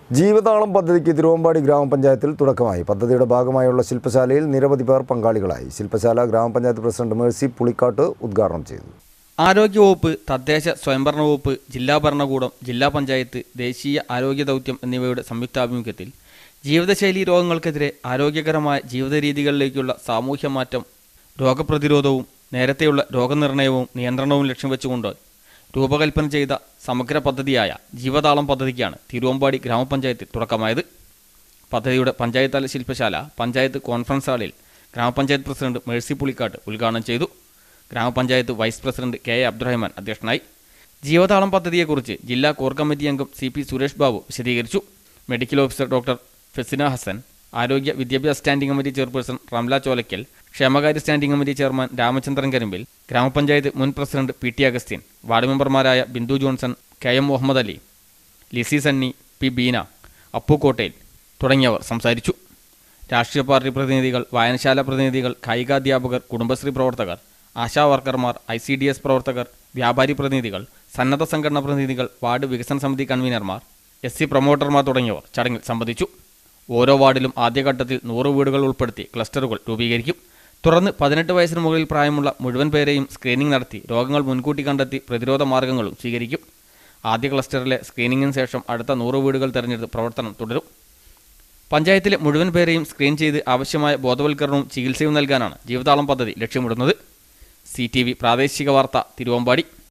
ജീവതാളം പദ്ധതിക്ക് തിരുവമ്പാടി ഗ്രാമപഞ്ചായത്തിൽ തുടക്കമായി പദ്ധതിയുടെ ഭാഗമായുള്ള ശില്പശാലയിൽ നിരവധി പേർ പങ്കാളികളായി ശില്പശാല ഗ്രാമപഞ്ചായത്ത് പ്രസിഡന്റ് മേഴ്സി പുളിക്കാട്ട് ഉദ്ഘാടനം ചെയ്തു ആരോഗ്യവകുപ്പ് തദ്ദേശ സ്വയംഭരണ വകുപ്പ് ജില്ലാ ഭരണകൂടം ജില്ലാ പഞ്ചായത്ത് ദേശീയ ആരോഗ്യ ദൗത്യം എന്നിവയുടെ സംയുക്താഭിമുഖ്യത്തിൽ ജീവിതശൈലീ രോഗങ്ങൾക്കെതിരെ ആരോഗ്യകരമായ ജീവിത രീതികളിലേക്കുള്ള സാമൂഹ്യ മാറ്റം രോഗപ്രതിരോധവും നേരത്തെയുള്ള രോഗനിർണയവും നിയന്ത്രണവും ലക്ഷ്യം വെച്ചുകൊണ്ട് രൂപകൽപ്പന ചെയ്ത സമഗ്ര പദ്ധതിയായ ജീവതാളം പദ്ധതിക്കാണ് തിരുവമ്പാടി ഗ്രാമപഞ്ചായത്തിൽ തുടക്കമായത് പദ്ധതിയുടെ പഞ്ചായത്ത് തല ശില്പശാല പഞ്ചായത്ത് കോൺഫറൻസ് ഹാളിൽ ഗ്രാമപഞ്ചായത്ത് പ്രസിഡന്റ് മേഴ്സി പുളിക്കാട്ട് ഉദ്ഘാടനം ചെയ്തു ഗ്രാമപഞ്ചായത്ത് vice president K A Abdurahman അധ്യക്ഷനായി ജീവതാളം പദ്ധതിയെക്കുറിച്ച് ജില്ലാ കോർ കമ്മിറ്റി അംഗം സി പി സുരേഷ് ബാബു വിശദീകരിച്ചു medical officer doctor Fesina Hasan ആരോഗ്യ വിദ്യാഭ്യാസ standing committee chairperson Ramla Cholakkal ക്ഷേമകാര്യ standing committee chairman Ramachandran Karimbil ഗ്രാമപഞ്ചായത്ത് മുൻ president P T Agasthyan ward മെമ്പർമാരായ Bindu Johnson K M Muhammad Ali Lissy Sunny P Beena Appu Kottayil തുടങ്ങിയവർ സംസാരിച്ചു രാഷ്ട്രീയ പാർട്ടി പ്രതിനിധികൾ വായനശാല പ്രതിനിധികൾ കായികാധ്യാപകർ കുടുംബശ്രീ പ്രവർത്തകർ ആശാ വർക്കർമാർ ഐ സി ഡി എസ് പ്രവർത്തകർ വ്യാപാരി പ്രതിനിധികൾ സന്നദ്ധ സംഘടനാ പ്രതിനിധികൾ വാർഡ് വികസന സമിതി കൺവീനർമാർ എസ് സി പ്രൊമോട്ടർമാർ തുടങ്ങിയവർ ചടങ്ങിൽ സംബന്ധിച്ചു ഓരോ വാർഡിലും ആദ്യഘട്ടത്തിൽ നൂറ് വീടുകൾ ഉൾപ്പെടുത്തി ക്ലസ്റ്ററുകൾ രൂപീകരിക്കും തുടർന്ന് പതിനെട്ട് വയസ്സിന് മുകളിൽ പ്രായമുള്ള മുഴുവൻ പേരെയും സ്ക്രീനിംഗ് നടത്തി രോഗങ്ങൾ മുൻകൂട്ടി കണ്ടെത്തി പ്രതിരോധ മാർഗങ്ങളും സ്വീകരിക്കും ആദ്യ ക്ലസ്റ്ററിലെ സ്ക്രീനിങ്ങിന് ശേഷം അടുത്ത നൂറ് വീടുകൾ തെരഞ്ഞെടുത്ത് പ്രവർത്തനം തുടരും പഞ്ചായത്തിലെ മുഴുവൻ പേരെയും സ്ക്രീൻ ചെയ്ത് ആവശ്യമായ ബോധവൽക്കരണവും ചികിത്സയും നൽകാനാണ് ജീവതാളം പദ്ധതി ലക്ഷ്യമിടുന്നത് സി ടി വി പ്രാദേശിക വാർത്ത തിരുവമ്പാടി